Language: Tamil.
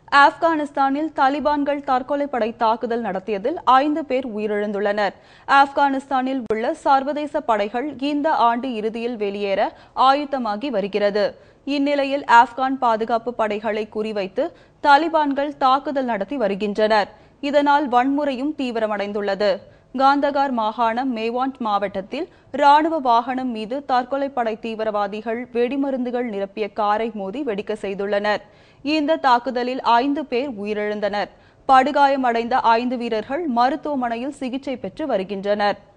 ஆப்கானிஸ்தானில் தாலிபான்கள் தற்கொலை படை தாக்குதல் நடத்தியதில் ஐந்து பேர் உயிரிழந்துள்ளனர் ஆப்கானிஸ்தானில் உள்ள சர்வதேச படைகள் இந்த ஆண்டு இறுதியில் வெளியேற ஆயுத்தமாகி வருகிறது இந்நிலையில் ஆப்கான் பாதுகாப்பு படைகளை குறிவைத்து தாலிபான்கள் தாக்குதல் நடத்தி வருகின்றனர் இதனால் வன்முறையும் தீவிரமடைந்துள்ளது காந்தகார் மாகாணம் மேவாண்ட் மாவட்டத்தில் ராணுவ வாகனம் மீது தற்கொலை படை தீவிரவாதிகள் வெடிமருந்துகள் நிரப்பிய காரை மோதி வெடிக்க செய்துள்ளனர் இந்த தாக்குதலில் ஐந்து பேர் உயிரிழந்தனர் படுகாயமடைந்த ஐந்து வீரர்கள் மருத்துவமனையில் சிகிச்சை பெற்று வருகின்றனர்